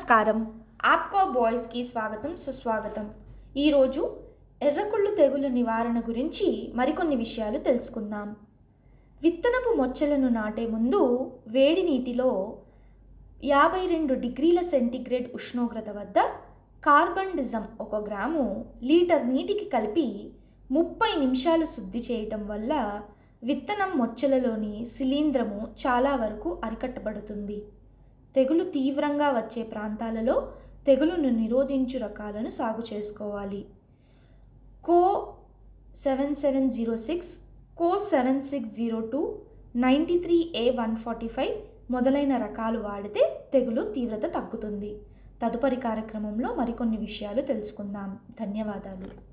నమస్కారం ఆప్కో బాయ్స్కి స్వాగతం సుస్వాగతం ఈరోజు ఎర్రకుళ్ళు తెగులు నివారణ గురించి మరికొన్ని విషయాలు తెలుసుకుందాం విత్తనపు మొచ్చలను నాటే ముందు వేడి నీటిలో యాభై రెండు డిగ్రీల సెంటీగ్రేడ్ ఉష్ణోగ్రత వద్ద కార్బన్ డిజం ఒక గ్రాము లీటర్ నీటికి కలిపి ముప్పై నిమిషాలు శుద్ధి చేయటం వల్ల విత్తనం మొచ్చలలోని శిలీంధ్రము చాలా వరకు అరికట్టబడుతుంది తెగులు తీవ్రంగా వచ్చే ప్రాంతాలలో తెగులును నిరోధించు రకాలను సాగు చేసుకోవాలి Co seven seven zero six Co seven six zero two ninety three A one forty five మొదలైన రకాలు వాడితే తెగులు తీవ్రత తగ్గుతుంది తదుపరి కార్యక్రమంలో మరికొన్ని విషయాలు తెలుసుకుందాం ధన్యవాదాలు